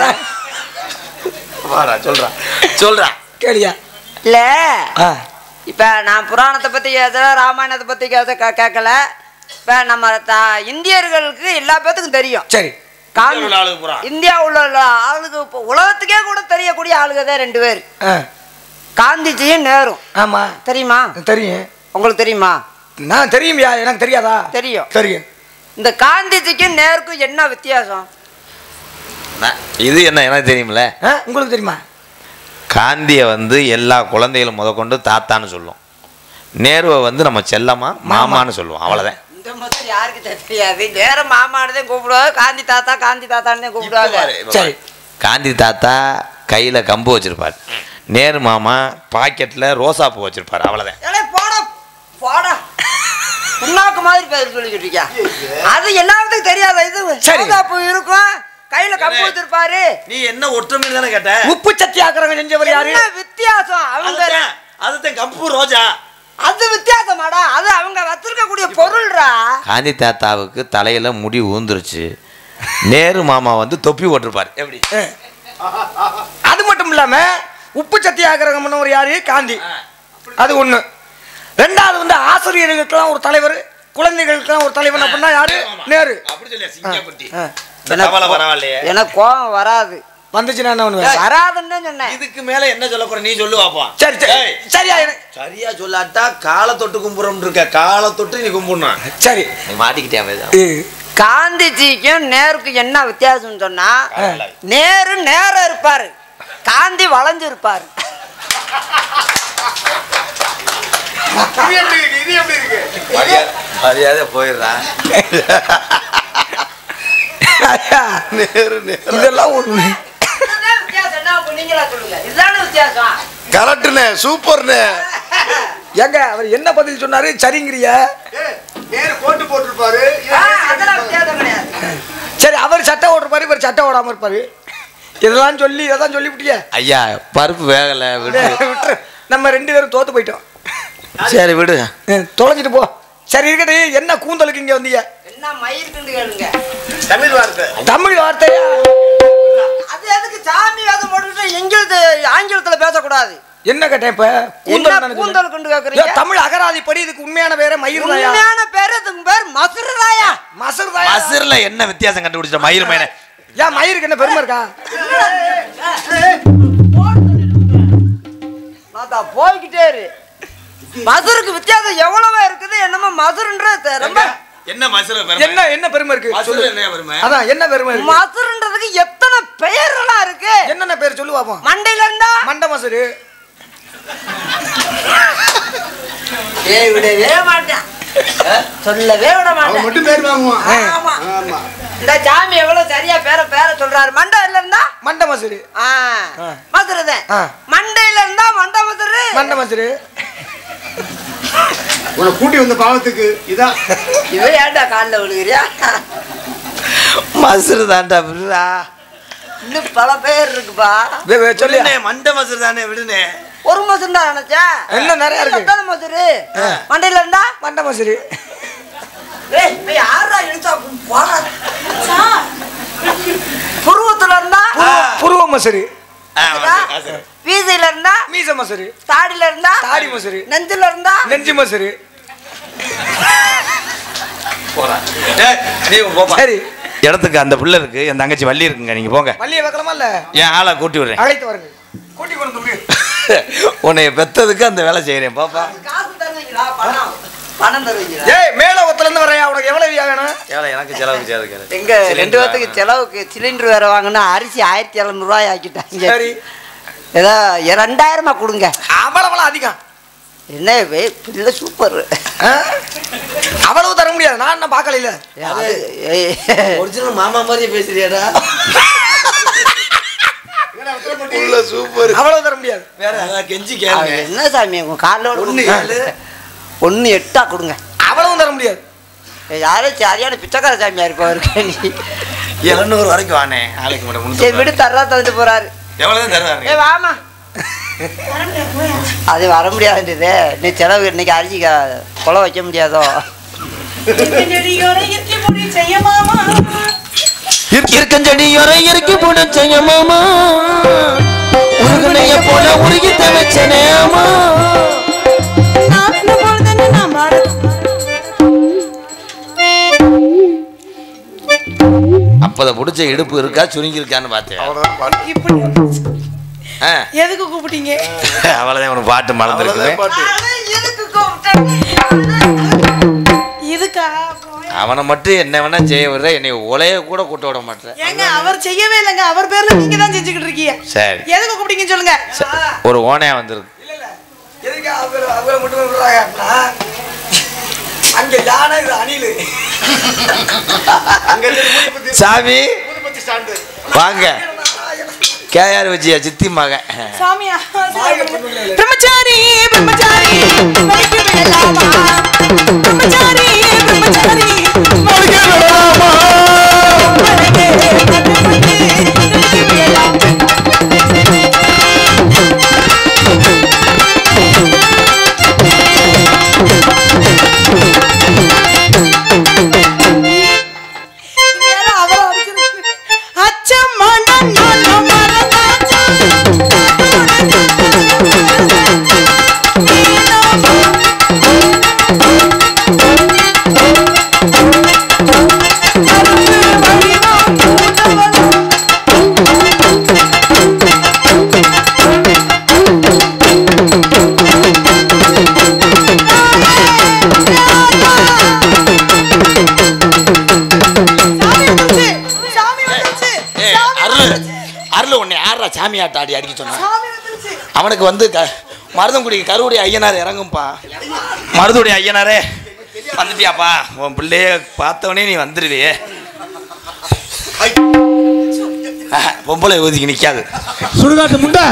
வாடா சொல்றா சொல்றா கேளியா இல்ல ஆ இப்ப நான் புராணத்தை பத்தி கேட்கல ராமாயணத்தை பத்தி கேட்க கே- கேட்கல இப்ப நம்ம த- இந்தியர்களுக்கு எல்லா பேத்துக்கும் தெரியும் சரி காந்தி- இந்தியாவுல ஆளுங்க பூரா. இந்தியாவுல உள்ள ஆளுங்க இப்போ உலகத்துக்கே கூட தெரியக்கூடிய ஆளுங்க தான் ரெண்டு பேர் ஆ காந்திஜியும் நேரும் ஆமா தெரியுமா தெரியும் உங்களுக்கு தெரியுமா நான் தெரியும்யா எனக்கு தெரியாதா தெரியும் தெரியும் இந்த காந்திஜிக்கும் நேருக்கும் என்ன வித்தியாசம் நான் இது என்ன எனக்கு தெரியுமில்ல ஆ, உங்களுக்கு தெரியுமா காந்தியை வந்து எல்லா குழந்தைகளும் முதற்கொண்டு தாத்தான்னு சொல்லும் நேருவை வந்து நம்ம செல்லம்மா மாமான்னு சொல்லுவோம் அவ்வளோதான் இந்த மாதிரி யாருக்கு தெரியாது நேரம் மாமானதே கூப்பிடுவாங்க காந்தி தாத்தா காந்தி தாத்தான்னு தான் கூப்பிடுவாங்க சரி காந்தி தாத்தா கையில் கம்பு வச்சிருப்பார் நேரு மாமா பாக்கெட்டில் ரோசா பூ வச்சிருப்பார் அவ்வளோதான் ஏலே, போடா போடா புண்ணாக்கு மாதிரி பேர் சொல்லிக்கிட்டு இருக்கியா அது எல்லாத்துக்கும் தெரியாத இது சரி. சோதாப்பு இருக்கும் கையில கப்பு வச்சிருப்பாரு நீ என்ன ஒற்றுமை தானே கேட்ட உப்பு சத்தியாகிரகம் செஞ்சவர் யாரு என்ன வித்தியாசம் அவங்க அதுதான் அதுதான் கம்பு ரோஜா அது வித்தியாசமாடா அது அவங்க வச்சிருக்கக்கூடிய பொருள்ரா காந்தி தாத்தாவுக்கு தலையில முடி ஊந்துருச்சு நேரு மாமா வந்து தொப்பி போட்டிருப்பார் எப்படி அது மட்டும் இல்லாம உப்பு சத்தியாகிரகம் பண்ணவர் யாரு காந்தி அது ஒண்ணு ரெண்டாவது வந்து ஆசிரியர்களுக்கெல்லாம் ஒரு தலைவர் குழந்தைகளுக்கெல்லாம் ஒரு தலைவர் அப்படின்னா யாரு நேரு அப்படி சொல்லியா சிங்கப்பட்டி ஆ. கவலை பரவாயில்லையே எனக்கு கோபம் வராது வந்துச்சுன்னா என்ன பண்ணுவேன் வராதுன்னு சொன்னேன் இதுக்கு மேல என்ன சொல்ல போற நீ சொல்லு பாப்போம் சரி சரி சரியா எனக்கு சரியா சொல்லாட்டா காலை தொட்டு கும்புறோம் இருக்க காலை தொட்டு நீ கும்பிடணும் சரி நீ மாட்டிக்கிட்டே ஏ, காந்திஜிக்கும் நேருக்கும் என்ன வித்தியாசம்னு சொன்னா காலை. நேரு நேரம் இருப்பாரு காந்தி வளைஞ்சு இருப்பாரு மரியாதை போயிடுறா ஐயா, நேரு நேரு இதெல்லாம் ஒரு இதுதான் வித்தியாசம் என்ன அப்ப நீங்களா சொல்லுங்க இதுதானே வித்தியாசம் கரெக்டுண்ணே சூப்பர்ண்ணே ஏங்க அவர் என்ன பதில் சொன்னாரு சரிங்கிறிய நேரு கோட்டு போட்டிருப்பாரு ஆ, அதெல்லாம் வித்தியாசம் கிடையாது சரி அவர் சட்டை ஓடுறப்பாரு இவர் சட்டை ஓடாம இருப்பாரு இதெல்லாம் சொல்லி இதெல்லாம் சொல்லிவிட்டியே ஐயா பருப்பு வேகலை விடு விட்டுரு நம்ம ரெண்டு பேரும் தோத்து போயிட்டோம் சரி விடு அஹ், தொலைஞ்சிட்டு போ சரி இருக்கட்டும் என்ன கூந்தலுக்கு இங்க வந்தீங்க என்ன மயிருக்குன்னு கேளுங்க தமிழ் வார்த்தை தமிழ் வார்த்தையா அது எதுக்கு சாமி வேதம் போட்டுட்டு எங்கிலத்து ஆங்கிலத்துல பேசக்கூடாது என்ன கேட்டேன் இப்ப என்ன கூந்தல் கூந்தல் கொண்டு கேக்குறீங்க ஏன் தமிழ் அகராதிப்படி இதுக்கு உண்மையான பேரே மயிர் தாயா உண்மையான பேரு இதுக்கு பேர் மசுரராயா மசர் தாயா மசுரில் என்ன வித்தியாசம் கண்டுபிடிச்ச மயிர் மேன ஏன் மயிருக்கு என்ன பெருமை இருக்கா நான் போய்கிட்டே இரு மதுருக்கு வித்தியாசம் எவ்வளவோ இருக்குது என்னமோ மதுருன்ற ரொம்ப என்ன மசுர என்ன என்ன பெருமை இருக்கு சொல்லு என்ன பெருமை அதான் என்ன பெருமை இருக்கு மதுருன்றதுக்கு எத்தனை பெயரெல்லாம் இருக்கு என்னென்ன பேர் சொல்லு பாப்போம் மண்டையில இருந்தா மண்ட மசரு ஏய் விடவே மாட்டேன் சொல்லவே விட அவன் மாட்டேன் மட்டும் பேர் வாங்குவான் ஆமா ஆமா இந்த சாமி எவ்வளவு சரியா பேர பேர சொல்றாரு மண்டையில இருந்தா மண்ட மசரு ஆ, ஆ. மதுரைதான் ஆ. மண்டையில இருந்தா மண்டை மதுரை மண்ட மசரு உன்னை கூட்டி வந்த பாவத்துக்கு இதான் இவ ஏன்டா காலில் விழுகிறியா மசுறு தான்டா விடுறா இன்னும் பல பேர் இருக்குப்பா வே- வே, சொல்லு விடுனே மண்டை மசுறு தானே விடுனே ஒரு மசுரம் தான் நினைச்சேன் இன்னும் நிறைய இருக்கு. எத்தனை மசுரு மண்டையில இருந்தா மண்ட மசரு ஏய் நீ யாரா இழுத்தா போடா புருவத்துல இருந்தா புருவ மசரு வீதியில இருந்தா மீச மசரு தாடியில இருந்தா தாடி மசரு நெஞ்சில இருந்தா நெஞ்சு மசரு போறா டேய், நீ போப்பா சரி இடத்துக்கு அந்த பிள்ளை இருக்கு என் தங்கச்சி வள்ளி இருக்குங்க நீங்க போங்க வள்ளிய வைக்கலாமா இல்ல என் ஆளை கூட்டி விடுறேன் அழைத்து வருங்க கூட்டி கொண்டு வந்து விடு. உன்னை பெத்ததுக்கு அந்த வேலை செய்யறேன் பாப்பா காசு தருவீங்களா பணம் பணம் தருவீங்களா ஏய் மேல ஒத்துல இருந்து வரையா உனக்கு எவ்வளவு வியா வேணும் எவ்வளோ எனக்கு செலவுக்கு சேருக்காரு எங்க ரெண்டு பேத்துக்கு செலவுக்கு சிலிண்டர் வேற வாங்கினா அரிசி ஆயிரத்தி எழுநூறுவாய் ஆக்கிட்டாங்க சரி ஏதோ ரெண்டாயிரமா கொடுங்க அவ்வளவுலாம் அதிகம் என்ன வே- பிள்ளை சூப்பர் ஆ? அவ்வளவு தர முடியாது நான் என்ன பார்க்கல இல்ல ஒரிஜினல் மாமா மாதிரியே பேசுறியாடா உள்ள சூப்பர் அவ்வளவு தர முடியாது வேற அதான் கெஞ்சி கேளுங்க என்ன சாமி உங்க காலோட ஒண்ணு ஏழு. ஒன்னு எட்டா கொடுங்க அவ்வளவும் தர முடியாது யாரும் சரியான பிச்சைக்கார சாமியா இருப்பவருக்கு நீ எழுநூறு வரைக்கும் வானே ஆளுக்கு மட்டும் சரி முன்னூத்தி விடு தர்றா தந்துட்டு போறாரு எவ்வளவு தருவாங்க ஏ வாமா அது வர முடியாதுன்றது நீ செலவு இன்னைக்கு அரிசி க- கொலை வைக்க முடியாதோ இருக்கஞ்செடியோரை இறக்கி போட செய்யமாமா உருகனைய போல உருகி தவச்சனேமா அப்பத புடிச்ச இடுப்பு இருக்கா சுருங்கி இருக்கான்னு பார்த்தேன் அவ்வளோதான் பாட்டு இப்படி ஆ, எதுக்கு கூப்பிட்டீங்க அவ்வளவுதான் உனக்கு பாட்டு மறந்துருக்குது அவ்வளோதான் பாட்டு இதுக்கா அவனை மட்டும் என்ன வேணா செய்ய விடுற என்னை உலைய கூட கூட்ட விட மாட்டேன் ஏங்க அவர் செய்யவே இல்லைங்க அவர் பேர்ல நீங்க தான் செஞ்சுக்கிட்டு இருக்கீங்க சரி எதுக்கு கூப்பிட்டீங்கன்னு சொல்லுங்க சரி. ஒரு ஓனையா வந்திருக்கு இல்ல இல்ல எதுக்கு அவங்க அவங்கள மட்டும் விடுறாங்கன்னா அங்க யானை இது அணிலு அங்க இருந்து மூணுபத்தி சாமி மூணுபத்தி ஸ்டாண்டு வாங்க கேஆர் வச்சியா சித்தி மக சாமியா பிரம்மச்சாரி பிரம்மச்சாரி மலைக்கு விடலாமா பிரம்மச்சாரி பிரம்மச்சாரி மலைக்கு விடலாமா மலைக்கு கட்டுப்பட்டு திரும்பி விடலாம் நேரா அவரை அடிச்சிருக்கு. அச்சம்மா நான் நான் மறந்தாச்சா சாமி வந்துருச்சு சாமி வந்துருச்சு ஏய், சாமி அருள் வந்துருச்சு. அருள் உன்னை யாரா சாமி ஆட்ட ஆடி அடிக்க சொன்னா சாமி வந்துருச்சு அவனுக்கு வந்து க மருதங்குடி கருவுடைய ஐயனார் இறங்கும்பா மருதுடைய ஐயனாரே வந்துட்டியாப்பா உன் பிள்ளைய பார்த்தவனே நீ வந்துடுவியே ஆஹ், பொம்பளை ஒதுக்கி நிற்காது சுடுகாட்டு முண்டை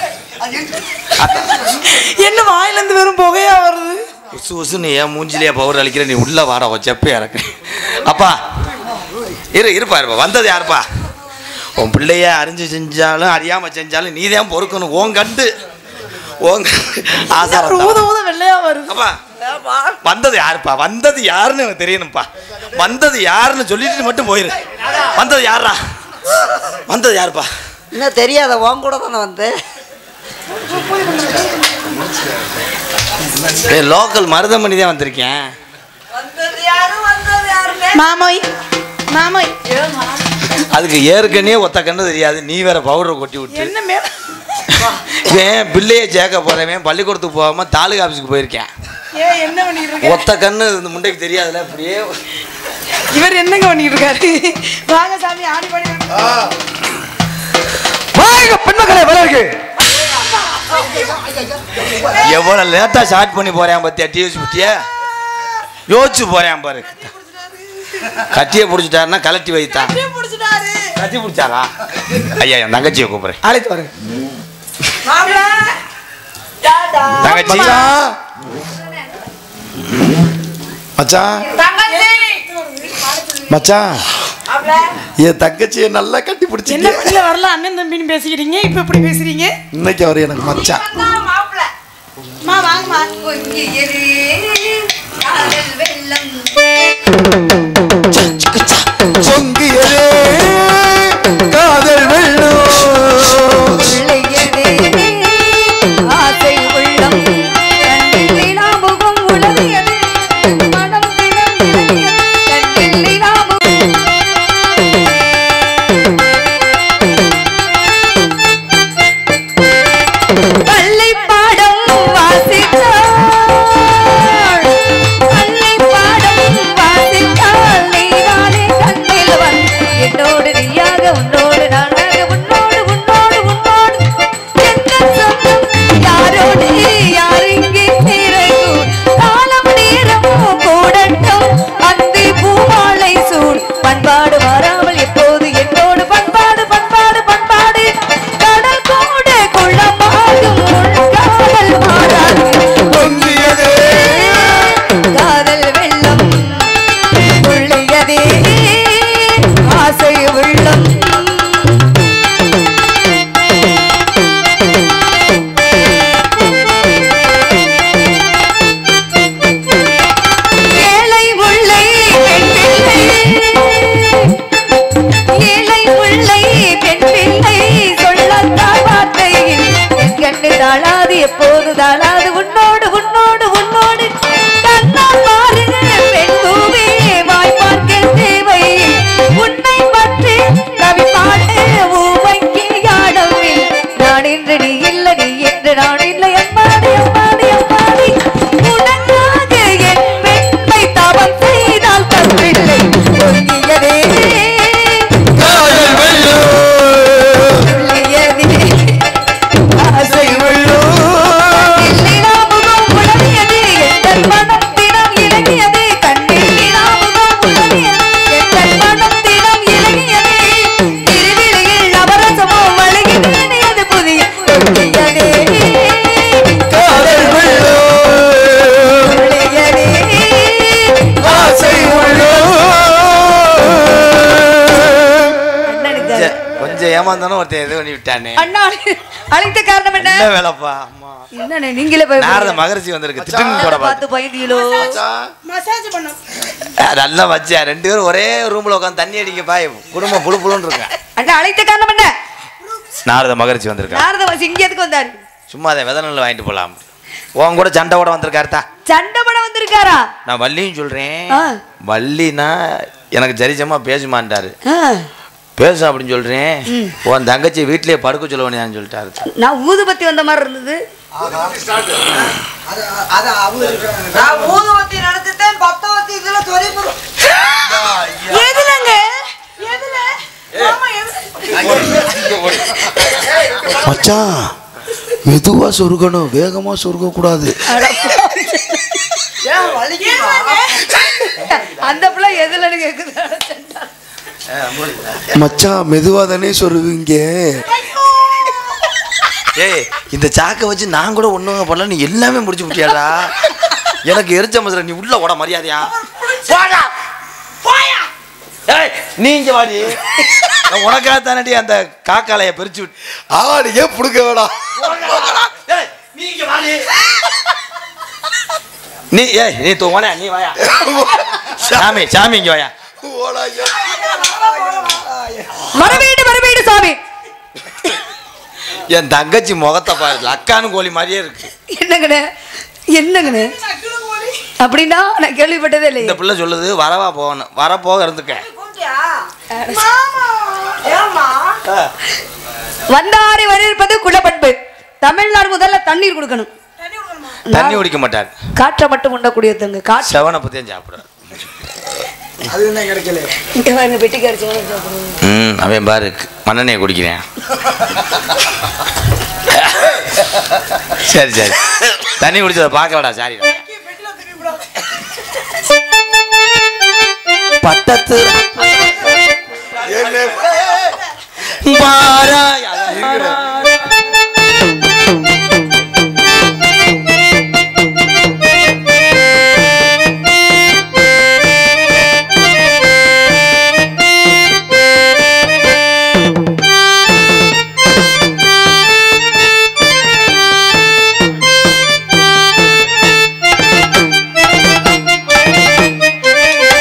என்ன வாயில இருந்து வெறும் புகையா வருது உசு உசுன்னு ஏன் மூஞ்சிலேயே பவர் அளிக்கிற நீ உள்ள வாட செப்பே இறக்கு அப்பா இரு இருப்பா இருப்பா வந்தது யாருப்பா உன் பிள்ளைய அறிஞ்சு செஞ்சாலும் அறியாம செஞ்சாலும் நீ தான் பொறுக்கணும் ஓன் கண்டு ஓன் ஆசாரம் ஊத ஊத வெள்ளையா வருது அப்பா வந்தது யாருப்பா வந்தது யாருன்னு எனக்கு தெரியணும்ப்பா வந்தது யாருன்னு சொல்லிட்டு மட்டும் போயிரு வந்தது யாரா வந்தது யாருப்பா இன்னும் தெரியாத உன் கூட தானே வந்து ஏய் லோக்கல் மருதமணி தான் வந்திருக்கேன் மாமோய் மாமோய் அதுக்கு ஏற்கனவே ஒத்த கண்ணு தெரியாது நீ வேற பவுடரை கொட்டி விட்டு என்ன மேல இவன் பிள்ளைய சேர்க்க போறவன் பள்ளிக்கூடத்துக்கு போகாம தாலுகா ஆஃபீஸுக்கு போயிருக்கேன் ஏன் என்ன பண்ணிட்டு இருக்க ஒத்த கண்ணு இந்த முண்டைக்கு தெரியாதுல அப்படியே இவர் என்னங்க பண்ணிட்டு இருக்காரு வாங்க சாமி ஆடி பாடி வாங்க. வாங்க பெண்மக்களே வளர்க்கு எவ்வளவு லேட்டா ஸ்டார்ட் பண்ணி போறேன் பத்தியா டிவி பத்தியா யோசிச்சு போறேன் பாரு கட்டியை பிடிச்சிட்டாருன்னா கலட்டி வைத்தான் அப்படியே புடிச்சிட்டாரு கட்டி பிடிச்சாரா ஐயா என் தங்கச்சியை கூப்பிடுறேன் அழைத்து வரேன் தங்கச்சி மச்சான் மச்சான் என் தங்கச்சியை நல்லா கட்டி என்ன பிடிச்சிங்க பண்ணல வரல அண்ணன் தம்பின்னு பேசிக்கிறீங்க இப்ப இப்படி பேசுறீங்க இன்னைக்கு அவர் எனக்கு மச்சான் மா வாங்கம்மா பொங்கியதே காதல் வெள்ளம் ஆசை உள்ளம் கண்ணில் நிலாமுகம் உலவியது மனம் திணறியது கண்ணில் நிலாமுகம் பள்ளி பாடம் வாசித்தாள் பள்ளி பாடம் வாசித்தாள் நீதானே கண்ணில் வந்து என்னோடு நீயாக உன்னோடு நானாக உன்னோடு உன்னோடு உன்னோடு என்ன சொந்தம் யாரோடு யார் இங்கே இறைகூர் காலம் நேரமும் கூடட்டும் அந்தி பூமாலை சூடு பண்பாடு மாறாமல் எப்போது என்னோடு பண்பாடு பண்பாடு பண்பாடு கடல் கூட குள்ளமாகும் உன் காதல் மாறாது பொங்கியதே காதல் வெள்ளம் உள்ளியதே ஆசை உள்ளம் ஏழை முல்லை பெண்பிள்ளை ஏமாந்தானு ஒருத்தன் இது பண்ணி விட்டானே அண்ணா அழை- அழைத்த காரணம் என்ன என்ன வேலைப்பா அம்மா என்னண்ணே நீங்களே போய் நாரத மகரிஷி வந்திருக்கு திட்டுங்க கூட பார்த்து பார்த்து பயந்தீங்களோ மசாஜ் பண்ணோம் நல்லா வச்சா ரெண்டு பேரும் ஒரே ரூம்ல உட்காந்து தண்ணி அடிக்க பாய் குடும்பம் புழு புழுன்னு இருக்கேன் அண்ணா அழைத்த காரணம் என்ன நாரத மகரிஷி வந்திருக்கா நாரத வாசி இங்க எதுக்கு வந்தாரு சும்மா அதை வித நெல் வாங்கிட்டு போலாம் உன் கூட சண்டை கூட வந்திருக்காருத்தா சண்டை படம் வந்திருக்காரா நான் வள்ளியும் சொல்றேன் ஆ. வள்ளினா எனக்கு ஜரிஜமா பேசுமான்ட்டாரு ஆ, பேசு அப்படின்னு சொல்றேன் உன் தங்கச்சி வீட்லயே படுக்க சொல்லுவேன்னு சொல்லிட்டாரு நான் ஊதுபத்தி வந்த மாதிரி இருந்தது நான் ஊதுவத்தி நடத்திட்டேன் பத்தவத்தி இதுல தொரி எதுலங்க எதுல ஆமா எதுல மச்சான் மெதுவா சொருகணும் வேகமா சொருக கூடாது ஏன் வலிக்குமா அந்த பிள்ளை எதுலன்னு கேக்குது மச்சான் மெதுவா தானே சொருவீங்க ஏய் இந்த சாக்கை வச்சு நான் கூட ஒண்ணுங்க பண்ணல நீ எல்லாமே முடிச்சு விட்டியாடா எனக்கு எரிச்ச மதுரை நீ உள்ள ஓட மரியாதையா போடா போயா ஏய் நீ இங்க வாடி நான் உனக்காக தானடி அந்த காக்காலைய பிரிச்சு விட்டு ஆடி ஏன் புடுக்க வேணாம் ஏய் நீ இங்க வாடி நீ ஏய் நீ தூ வாடா நீ வாயா சாமி சாமி இங்க வாயா மரபீடு மரபீடு சாமி என் தங்கச்சி முகத்தை பாரு அக்கானு கோழி மாதிரியே இருக்கு என்னங்கண்ணே என்னங்கண்ணே அப்படின்னா நான் கேள்விப்பட்டதே இந்த இல்லையே பிள்ளை சொல்லுது வரவா போகணும் வர போக இருந்துக்க ஏமா வந்தாரை வரவேற்பது குலப்பண்பு தமிழ்நாடு முதல்ல தண்ணீர் கொடுக்கணும் தண்ணி குடிக்க மாட்டார் காற்றை மட்டும் உண்ணக்கூடியதுங்க காற்று செவனை பத்தியும் சாப்பிடுறாரு இங்க பாருங்க பெட்டி கரைச்சு ம் அவன் பாரு மண்ணெண்ணெய் குடிக்கிறேன் சரி சரி தண்ணி குடிச்சதை பார்க்கலடா சாரி பட்டத்து பாராய்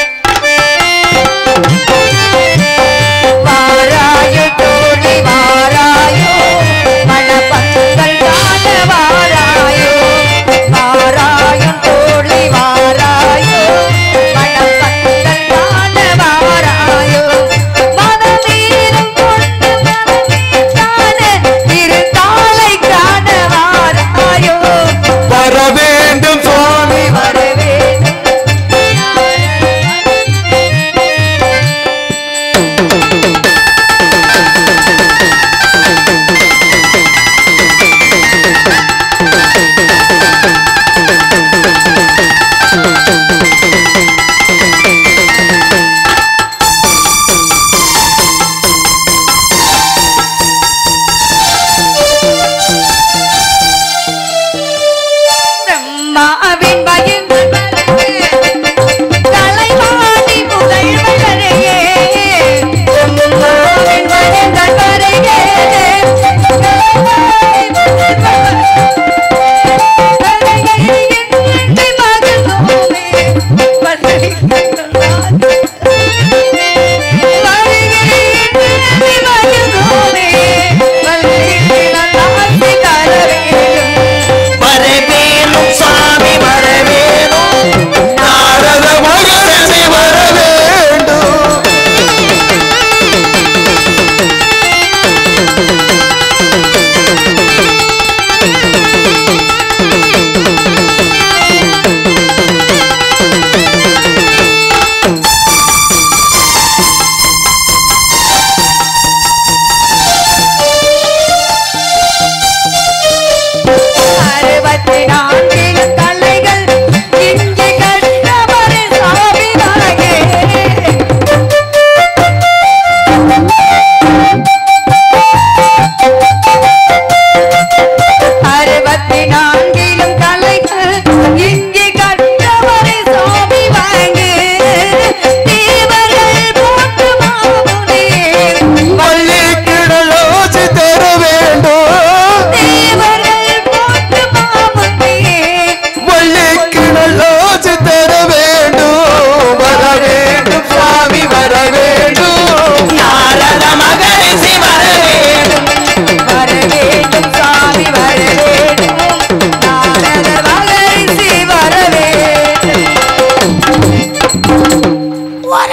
வாராய தோழி வாராய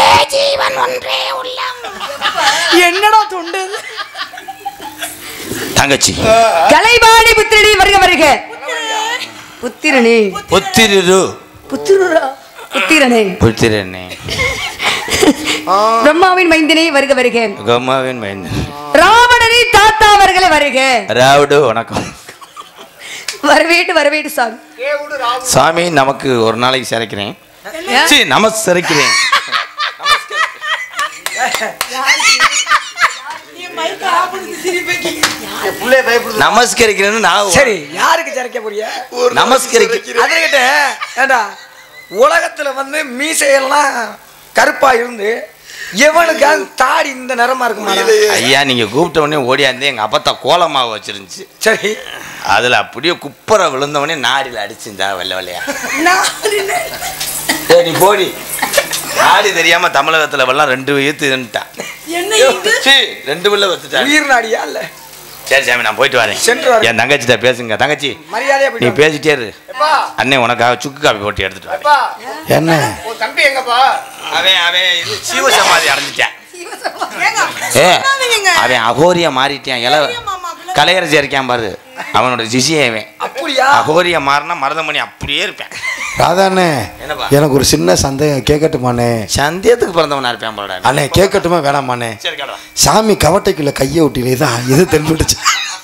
என்னடா தொண்டு தங்கச்சி கலைவாணி புத்திரனே வருக வருக புத்திரனே புத்திரு புத்திரரா புத்திரனே புத்திரனே பிரம்மாவின் மைந்தனே வருக வருக கம்மாவின் மைந்தன் ராவணனே தாத்தா அவர்களை வருக ராவுடு வணக்கம் வரவேட்டு வரவேட்டு சாமி சாமி நமக்கு ஒரு நாளைக்கு சிறைக்கிறேன் சீ நம சிறைக்கிறேன் புள்ளைய பயப்படுது நமஸ்கரிக்கிறேன்னு நான் சரி யாருக்கு சிறைக்க போறிய நமஸ்கரிக்க அதுகிட்ட ஏண்டா உலகத்துல வந்து மீசையெல்லாம் கருப்பா இருந்து எவனுக்கு தாடி இந்த நிறமா இருக்குமா ஐயா நீங்க கூப்பிட்ட உடனே ஓடியாந்து எங்க அப்பத்தா கோலமாவு வச்சிருந்துச்சு சரி அதுல அப்படியே குப்பரை விழுந்த உடனே நாடியில் அடிச்சுந்தா வெள்ளை வெள்ளையா நான் சரி போடி நாடி தெரியாம தமிழகத்துல வெள்ளம் ரெண்டு ஈத்துட்டான் என்ன இது சீ ரெண்டு வெள்ள வச்சுட்டான் உயிர் நாடியா இல்ல சரி சாமி நான் போயிட்டு வரேன் சென்று வரேன். என் தங்கச்சிட்ட பேசுங்க தங்கச்சி மரியாதையா நீ போயிட்டு பேசிட்டே இரு எப்பா அண்ணே உனக்காக சுக்கு காப்பி போட்டு எடுத்துட்டு வரேன் எப்பா என்ன உன் தம்பி எங்கப்பா அவன் அவன் இது சீவ சமாதி அடைஞ்சிட்டான் ஏங்க, ஏ சொல்லாதீங்க. அவன் அகோரியா மாறிட்டான் இல மாமா, அப்படிலாம் கலையரசி இருக்கான் பாரு அவனோட சிசியன் அவன் அப்படியா அகோரியா மாறினா மருதமணி அப்படியே இருப்பேன் ராதாண்ணே என்னப்பா? எனக்கு ஒரு சின்ன சந்தேகம் கேட்கட்டுமாண்ணே சந்தேகத்துக்கு பிறந்தவனா இருப்பான் போலடா அண்ணே கேட்கட்டுமா வேணாமாண்ணே சரி கடா சாமி கவட்டைக்குள்ள கையை ஒட்டிலே தான் இது தென்பட்டுச்சு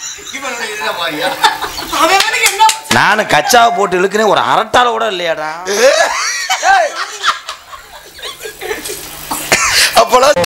அவன் அவனுக்கு என்ன நானும் கச்சாவை போட்டு இழுக்கிறேன் ஒரு அரட்டால கூட இல்லையாடா அப்போலாம்